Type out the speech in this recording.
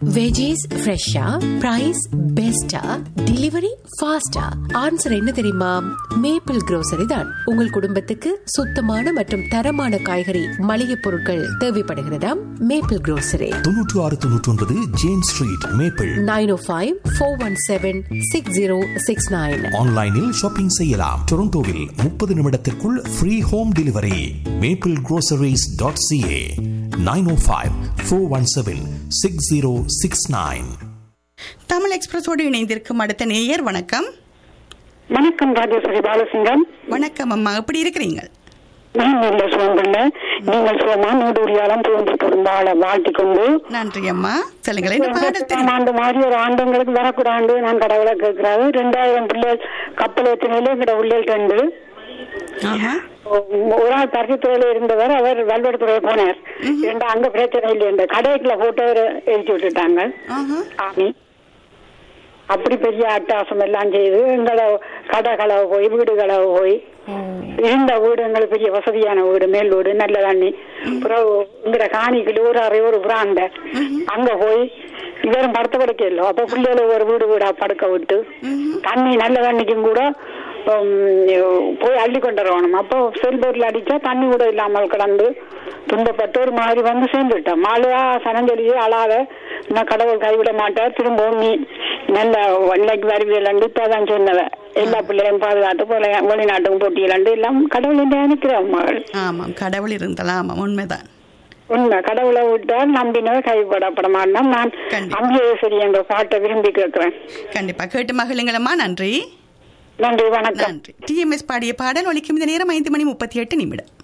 Veggies ஃப்ரெஷ்ஷா price பெஸ்டா delivery ஃபாஸ்டா ஆன்சர் என்ன தெரியுமா மேப்பிள் grocery தான் உங்கள் குடும்பத்துக்கு சுத்தமான மற்றும் தரமான காய்கறி மளிகை பொருட்கள் தேவைப்படுகிறதா மேப்பிள் grocery தொன்னூற்று ஆறு தொன்னூற்றி ஒன்பது James Street Maple nine O five four one seven six zero six nine ஆன்லைனில் ஷாப்பிங் செய்யலாம் டொரண்டோவில் முப்பது நிமிடத்திற்குள் free home delivery Maple groceries.ca dot CA nine O five four one seven six zero six nine Tamil எக்ஸ்பிரஸோடு இணைந்திருக்கும் அடுத்த நேயர் வணக்கம் வணக்கம் ராஜேஸ்வரி பாலசிங்கம் வணக்கம் அம்மா எப்படி இருக்கிறீங்க நான் நல்ல சுகம் பண்ணேன் நீங்கள் சுகமா நூடுரியாலம் தோன்றிட்டு வாழ வாழ்த்தி கொண்டு நன்றி அம்மா சொல்லுங்கள் இந்த பாடல் எட்டாம் தெரியும் ஆண்டு மாதிரி ஒரு ஆண்டுங்களுக்கு வரக்கூட ஆண்டு நான் கடவுளை கேட்கிறாரு ரெண்டாயிரம் பிள்ளைகள் கப்பல் ஏற்றினாலே எங்கட உள்ளேல் ரெண்டு ஆஹா ஒரு ஆள் பரிசுத்துறையில இருந்தவர் அவர் வல்வெடுத்துறை போனார் ரெண்டா அங்க பிரச்சனை இல்லை இந்த கடைக்குள்ள போட்டு எரிச்சு விட்டுட்டாங்க ஆஹா ஆமி அப்படி பெரிய அட்டாசம் எல்லாம் செய்து எங்களை கடை களவு போய் வீடு களவு போய் இருந்த வீடு எங்களுக்கு பெரிய வசதியான வீடு மேல் வீடு நல்ல தண்ணி பிறகு இங்கிற காணிக்கு ஒரு அறை ஒரு பிராண்ட அங்க போய் இவரும் படுத்த படுக்க இல்லை அப்ப பிள்ளைகளை ஒரு வீடு வீடா படுக்க விட்டு தண்ணி நல்ல தண்ணிக்கும் கூட உம், போய் அள்ளி கொண்டு வரணும் அப்போ செல்போர்ல அடிச்சா தண்ணி கூட இல்லாமல் கிடந்து துன்பப்பட்டு ஒரு மாதிரி வந்து சேர்ந்துட்டோம் மாலையா சனஞ்சொலியே அழாத நான் கடவுள் கைவிட மாட்டார் திரும்பவும் நீ நல்ல இன்னைக்கு வருவியல் இப்பதான் சொன்னவ எல்லா பிள்ளைகளையும் பாதுகாத்து போல வெளிநாட்டுக்கும் போட்டியலாண்டு எல்லாம் கடவுள் என்று நினைக்கிறோம் மகள் ஆமாம் கடவுள் இருந்தால் ஆமாம் உண்மைதான் உண்மை கடவுளை விட்டால் நம்பினவர் கைவிடப்பட மாட்டோம் நான் கண்டிப்பா. அங்கேஸ்வரி என்ற பாட்டை விரும்பி கேட்கிறேன் கண்டிப்பா கேட்டு மகிழுங்களம்மா நன்றி நன்றி வணக்கம் நன்றி டிஎம்எஸ் பாடிய பாடல் ஒலிக்கும் இந்த நேரம் ஐந்து மணி முப்பத்தி எட்டு நிமிடம்